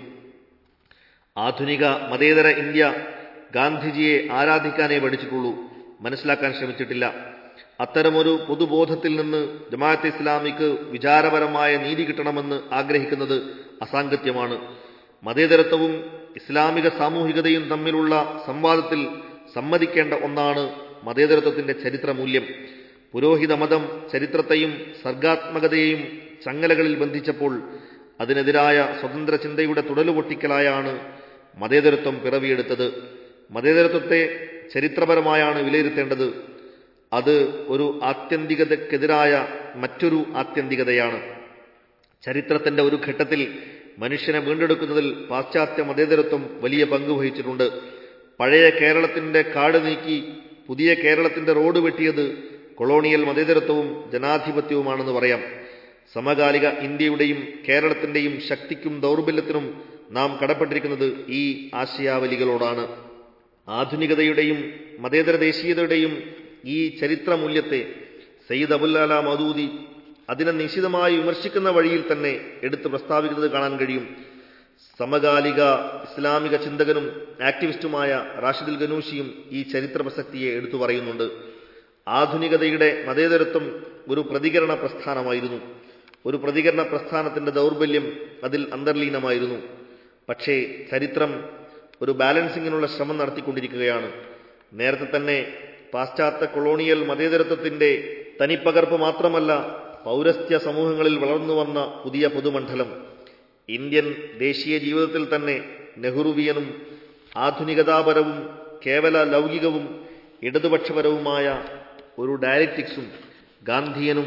[SPEAKER 1] ആധുനിക മതേതര ഇന്ത്യ ഗാന്ധിജിയെ ആരാധിക്കാനേ പഠിച്ചിട്ടുള്ളൂ മനസ്സിലാക്കാൻ ശ്രമിച്ചിട്ടില്ല അത്തരമൊരു പൊതുബോധത്തിൽ നിന്ന് ജമാഅത്ത് ഇസ്ലാമിക്ക് വിചാരപരമായ നീതി കിട്ടണമെന്ന് ആഗ്രഹിക്കുന്നത് അസാങ്കത്യമാണ് മതേതരത്വവും ഇസ്ലാമിക സാമൂഹികതയും തമ്മിലുള്ള സംവാദത്തിൽ സമ്മതിക്കേണ്ട ഒന്നാണ് മതേതരത്വത്തിന്റെ ചരിത്രമൂല്യം പുരോഹിത മതം ചരിത്രത്തെയും സർഗാത്മകതയെയും ചങ്ങലകളിൽ ബന്ധിച്ചപ്പോൾ അതിനെതിരായ സ്വതന്ത്ര ചിന്തയുടെ തുടലുപൊട്ടിക്കലായാണ് മതേതരത്വം പിറവിയെടുത്തത് മതേതരത്വത്തെ ചരിത്രപരമായാണ് വിലയിരുത്തേണ്ടത് അത് ഒരു ആത്യന്തികതയ്ക്കെതിരായ മറ്റൊരു ആത്യന്തികതയാണ് ചരിത്രത്തിന്റെ ഒരു ഘട്ടത്തിൽ മനുഷ്യനെ വീണ്ടെടുക്കുന്നതിൽ പാശ്ചാത്യ മതേതരത്വം വലിയ പങ്ക് വഹിച്ചിട്ടുണ്ട് പഴയ കേരളത്തിന്റെ കാട് നീക്കി പുതിയ കേരളത്തിന്റെ റോഡ് വെട്ടിയത് കൊളോണിയൽ മതേതരത്വവും ജനാധിപത്യവുമാണെന്ന് പറയാം സമകാലിക ഇന്ത്യയുടെയും കേരളത്തിന്റെയും ശക്തിക്കും ദൗർബല്യത്തിനും നാം കടപ്പെട്ടിരിക്കുന്നത് ഈ ആശയാവലികളോടാണ് ആധുനികതയുടെയും മതേതര ദേശീയതയുടെയും ഈ ചരിത്രമൂല്യത്തെ സയ്യിദ് അബുല്ലാല മദൂദി അതിനെ നിശിതമായി വിമർശിക്കുന്ന വഴിയിൽ തന്നെ എടുത്തു പ്രസ്താവിക്കുന്നത് കാണാൻ കഴിയും സമകാലിക ഇസ്ലാമിക ചിന്തകനും ആക്ടിവിസ്റ്റുമായ റാഷിദുൽ ഗനൂഷിയും ഈ ചരിത്ര പ്രസക്തിയെ എടുത്തു പറയുന്നുണ്ട് ആധുനികതയുടെ മതേതരത്വം ഒരു പ്രതികരണ പ്രസ്ഥാനമായിരുന്നു ഒരു പ്രതികരണ പ്രസ്ഥാനത്തിന്റെ ദൗർബല്യം അതിൽ അന്തർലീനമായിരുന്നു പക്ഷേ ചരിത്രം ഒരു ബാലൻസിങ്ങിനുള്ള ശ്രമം നടത്തിക്കൊണ്ടിരിക്കുകയാണ് നേരത്തെ തന്നെ പാശ്ചാത്യ കൊളോണിയൽ മതേതരത്വത്തിന്റെ തനിപ്പകർപ്പ് മാത്രമല്ല പൗരസ്ത്യ സമൂഹങ്ങളിൽ വളർന്നു വന്ന പുതിയ പൊതുമണ്ഡലം ഇന്ത്യൻ ദേശീയ ജീവിതത്തിൽ തന്നെ നെഹ്റുവിയനും ആധുനികതാപരവും കേവല ലൗകികവും ഇടതുപക്ഷപരവുമായ ഒരു ഡയലക്റ്റിക്സും ഗാന്ധിയനും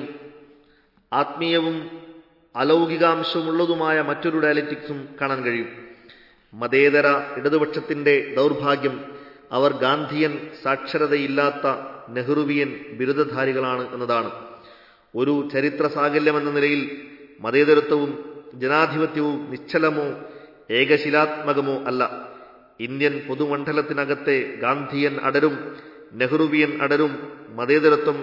[SPEAKER 1] ആത്മീയവും അലൗകികാംശമുള്ളതുമായ മറ്റൊരു ഡയലക്റ്റിക്സും കാണാൻ കഴിയും മതേതര ഇടതുപക്ഷത്തിന്റെ ദൗർഭാഗ്യം അവർ ഗാന്ധിയൻ സാക്ഷരതയില്ലാത്ത നെഹ്റുവിയൻ ബിരുദധാരികളാണ് എന്നതാണ് ഒരു ചരിത്ര സാകല്യമെന്ന നിലയിൽ മതേതരത്വവും ജനാധിപത്യവും നിശ്ചലമോ ഏകശിലാത്മകമോ അല്ല ഇന്ത്യൻ പൊതുമണ്ഡലത്തിനകത്തെ ഗാന്ധിയൻ അടരും നെഹ്റുവിയൻ അടരും മതേതരത്വം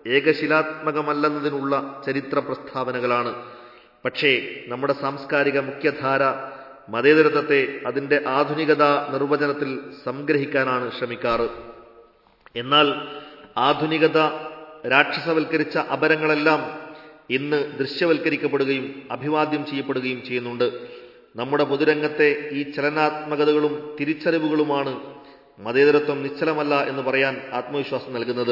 [SPEAKER 1] ഏകശിലാത്മകമല്ലെന്നതിനുള്ള ചരിത്ര പ്രസ്താവനകളാണ് പക്ഷേ നമ്മുടെ സാംസ്കാരിക മുഖ്യധാര മതേതരത്വത്തെ അതിന്റെ ആധുനികത നിർവചനത്തിൽ സംഗ്രഹിക്കാനാണ് ശ്രമിക്കാറ് എന്നാൽ ആധുനികത രാക്ഷസവൽക്കരിച്ച അപരങ്ങളെല്ലാം ഇന്ന് ദൃശ്യവൽക്കരിക്കപ്പെടുകയും അഭിവാദ്യം ചെയ്യപ്പെടുകയും ചെയ്യുന്നുണ്ട് നമ്മുടെ പൊതുരംഗത്തെ ഈ ചലനാത്മകതകളും തിരിച്ചറിവുകളുമാണ് മതേതരത്വം നിശ്ചലമല്ല എന്ന് പറയാൻ ആത്മവിശ്വാസം നൽകുന്നത്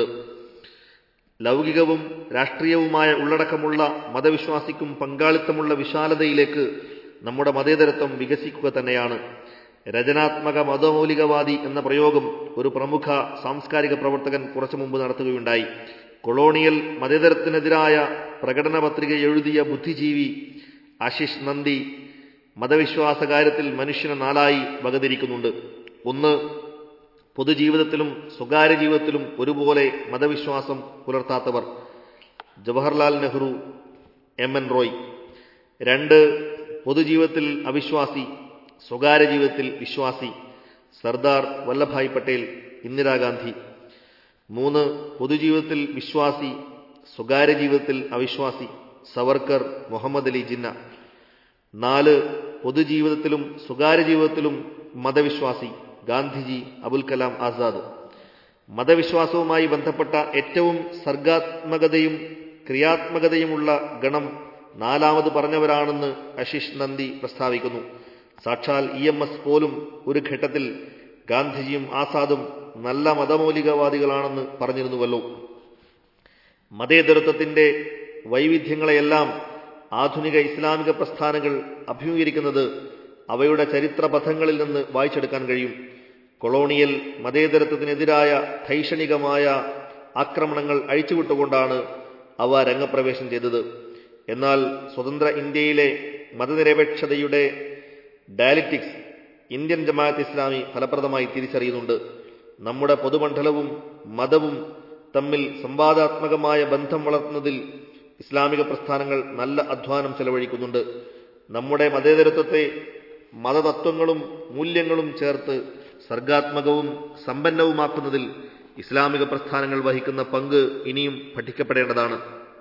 [SPEAKER 1] ലൗകികവും രാഷ്ട്രീയവുമായ ഉള്ളടക്കമുള്ള മതവിശ്വാസിക്കും പങ്കാളിത്തമുള്ള വിശാലതയിലേക്ക് നമ്മുടെ മതേതരത്വം വികസിക്കുക തന്നെയാണ് രചനാത്മക മതമൗലികവാദി എന്ന പ്രയോഗം ഒരു പ്രമുഖ സാംസ്കാരിക പ്രവർത്തകൻ കുറച്ചു മുമ്പ് നടത്തുകയുണ്ടായി കൊളോണിയൽ മതേതരത്തിനെതിരായ പ്രകടന പത്രിക എഴുതിയ ബുദ്ധിജീവി ആശിഷ് നന്ദി മതവിശ്വാസ കാര്യത്തിൽ മനുഷ്യനെ നാലായി വകതിരിക്കുന്നുണ്ട് ഒന്ന് പൊതുജീവിതത്തിലും സ്വകാര്യ ജീവിതത്തിലും ഒരുപോലെ മതവിശ്വാസം പുലർത്താത്തവർ ജവഹർലാൽ നെഹ്റു എം എൻ റോയ് രണ്ട് പൊതുജീവിതത്തിൽ അവിശ്വാസി സ്വകാര്യ ജീവിതത്തിൽ വിശ്വാസി സർദാർ വല്ലഭായ് പട്ടേൽ ഇന്ദിരാഗാന്ധി മൂന്ന് പൊതുജീവിതത്തിൽ വിശ്വാസി സ്വകാര്യ ജീവിതത്തിൽ അവിശ്വാസി സവർക്കർ മുഹമ്മദ് അലി ജിന്ന നാല് പൊതുജീവിതത്തിലും സ്വകാര്യ ജീവിതത്തിലും മതവിശ്വാസി ഗാന്ധിജി അബുൽ കലാം ആസാദ് മതവിശ്വാസവുമായി ബന്ധപ്പെട്ട ഏറ്റവും സർഗാത്മകതയും ക്രിയാത്മകതയുമുള്ള ഗണം നാലാമത് പറഞ്ഞവരാണെന്ന് അശിഷ് നന്ദി പ്രസ്താവിക്കുന്നു സാക്ഷാൽ ഇ എം എസ് പോലും ഒരു ഘട്ടത്തിൽ ഗാന്ധിജിയും ആസാദും നല്ല മതമൗലികവാദികളാണെന്ന് പറഞ്ഞിരുന്നുവല്ലോ മതേതരത്വത്തിന്റെ വൈവിധ്യങ്ങളെയെല്ലാം ആധുനിക ഇസ്ലാമിക പ്രസ്ഥാനങ്ങൾ അഭിമുഖീകരിക്കുന്നത് അവയുടെ ചരിത്രപഥങ്ങളിൽ നിന്ന് വായിച്ചെടുക്കാൻ കഴിയും കൊളോണിയൽ മതേതരത്വത്തിനെതിരായ ധൈഷണികമായ ആക്രമണങ്ങൾ അഴിച്ചുവിട്ടുകൊണ്ടാണ് അവ രംഗപ്രവേശം ചെയ്തത് എന്നാൽ സ്വതന്ത്ര ഇന്ത്യയിലെ മതനിരപേക്ഷതയുടെ ഡയലറ്റിക്സ് ഇന്ത്യൻ ജമാഅത്ത് ഇസ്ലാമി ഫലപ്രദമായി തിരിച്ചറിയുന്നുണ്ട് നമ്മുടെ പൊതുമണ്ഡലവും മതവും തമ്മിൽ സംവാദാത്മകമായ ബന്ധം വളർത്തുന്നതിൽ ഇസ്ലാമിക പ്രസ്ഥാനങ്ങൾ നല്ല അധ്വാനം ചെലവഴിക്കുന്നുണ്ട് നമ്മുടെ മതേതരത്വത്തെ മതതത്വങ്ങളും മൂല്യങ്ങളും ചേർത്ത് സർഗാത്മകവും സമ്പന്നവുമാക്കുന്നതിൽ ഇസ്ലാമിക പ്രസ്ഥാനങ്ങൾ വഹിക്കുന്ന പങ്ക് ഇനിയും പഠിക്കപ്പെടേണ്ടതാണ്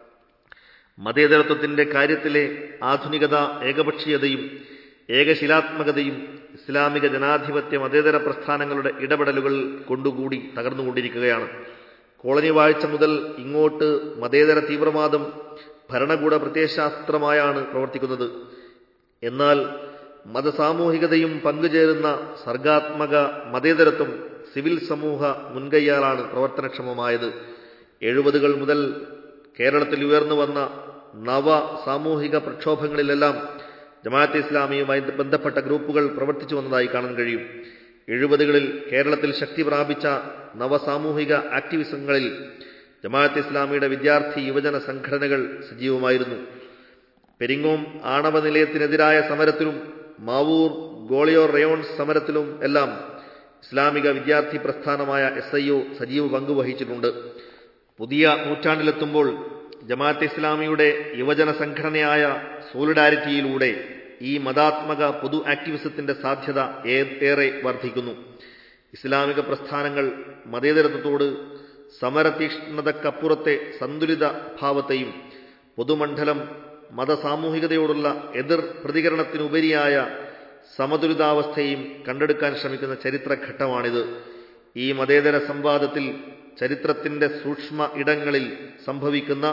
[SPEAKER 1] മതേതരത്വത്തിന്റെ കാര്യത്തിലെ ആധുനികത ഏകപക്ഷീയതയും ഏകശിലാത്മകതയും ഇസ്ലാമിക ജനാധിപത്യ മതേതര പ്രസ്ഥാനങ്ങളുടെ ഇടപെടലുകൾ കൊണ്ടുകൂടി തകർന്നുകൊണ്ടിരിക്കുകയാണ് കോളനി വാഴ്ച മുതൽ ഇങ്ങോട്ട് മതേതര തീവ്രവാദം ഭരണകൂട പ്രത്യയശാസ്ത്രമായാണ് പ്രവർത്തിക്കുന്നത് എന്നാൽ മതസാമൂഹികതയും പങ്കുചേരുന്ന സർഗാത്മക മതേതരത്വം സിവിൽ സമൂഹ മുൻകൈയാലാണ് പ്രവർത്തനക്ഷമമായത് എഴുപതുകൾ മുതൽ കേരളത്തിൽ ഉയർന്നു വന്ന നവ സാമൂഹിക പ്രക്ഷോഭങ്ങളിലെല്ലാം ജമാഅത്തെ ഇസ്ലാമിയുമായി ബന്ധപ്പെട്ട ഗ്രൂപ്പുകൾ പ്രവർത്തിച്ചു വന്നതായി കാണാൻ കഴിയും എഴുപതുകളിൽ കേരളത്തിൽ ശക്തി പ്രാപിച്ച നവസാമൂഹിക ആക്ടിവിസങ്ങളിൽ ജമാഅത്തെ ഇസ്ലാമിയുടെ വിദ്യാർത്ഥി യുവജന സംഘടനകൾ സജീവമായിരുന്നു പെരിങ്ങോം ആണവ നിലയത്തിനെതിരായ സമരത്തിലും മാവൂർ ഗോളിയോർ റയോൺ സമരത്തിലും എല്ലാം ഇസ്ലാമിക വിദ്യാർത്ഥി പ്രസ്ഥാനമായ എസ് ഐ ഒ സജീവ പങ്കുവഹിച്ചിട്ടുണ്ട് പുതിയ നൂറ്റാണ്ടിലെത്തുമ്പോൾ ജമാഅത്തെ ഇസ്ലാമിയുടെ യുവജന സംഘടനയായ സോളിഡാരിറ്റിയിലൂടെ ഈ മതാത്മക പൊതു ആക്ടിവിസത്തിന്റെ സാധ്യത ഏറെ വർദ്ധിക്കുന്നു ഇസ്ലാമിക പ്രസ്ഥാനങ്ങൾ മതേതരത്വത്തോട് സമരതീക്ഷ്ണതക്കപ്പുറത്തെ സന്തുലിത ഭാവത്തെയും പൊതുമണ്ഡലം മതസാമൂഹികതയോടുള്ള എതിർ പ്രതികരണത്തിനുപരിയായ സമതുലിതാവസ്ഥയും കണ്ടെടുക്കാൻ ശ്രമിക്കുന്ന ചരിത്രഘട്ടമാണിത് ഈ മതേതര സംവാദത്തിൽ ചരിത്രത്തിന്റെ സൂക്ഷ്മ ഇടങ്ങളിൽ സംഭവിക്കുന്ന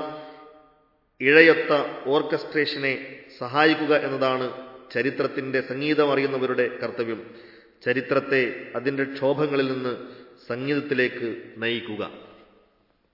[SPEAKER 1] ഇഴയൊത്ത ഓർക്കസ്ട്രേഷനെ സഹായിക്കുക എന്നതാണ് ചരിത്രത്തിന്റെ സംഗീതമറിയുന്നവരുടെ കർത്തവ്യം ചരിത്രത്തെ അതിന്റെ ക്ഷോഭങ്ങളിൽ നിന്ന് സംഗീതത്തിലേക്ക് നയിക്കുക